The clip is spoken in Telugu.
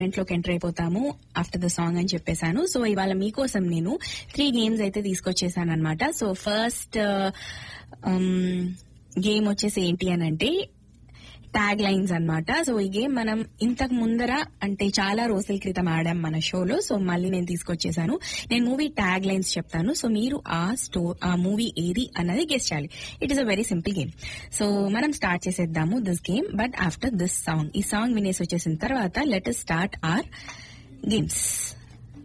లోకి ఎంటర్ అయిపోతాము ఆఫ్టర్ ద సాంగ్ అని చెప్పేశాను సో ఇవాళ మీకోసం నేను త్రీ గేమ్స్ అయితే తీసుకొచ్చేసాను అనమాట సో ఫస్ట్ గేమ్ వచ్చేసి ఏంటి అని అంటే ట్యాగ్ లైన్స్ అన్నమాట సో ఈ గేమ్ మనం ఇంతకు ముందర అంటే చాలా రోజుల క్రితం ఆడాం మన షోలో సో మళ్ళీ నేను తీసుకొచ్చేసాను నేను మూవీ ట్యాగ్ లైన్స్ చెప్తాను సో మీరు ఆ స్టో ఆ మూవీ ఏది అన్నది గెస్ట్ చేయాలి it is a very simple game so మనం స్టార్ట్ చేసేద్దాము this game but after this song ఈ సాంగ్ వినేసి వచ్చేసిన తర్వాత లెట్ స్టార్ట్ ఆర్ గేమ్స్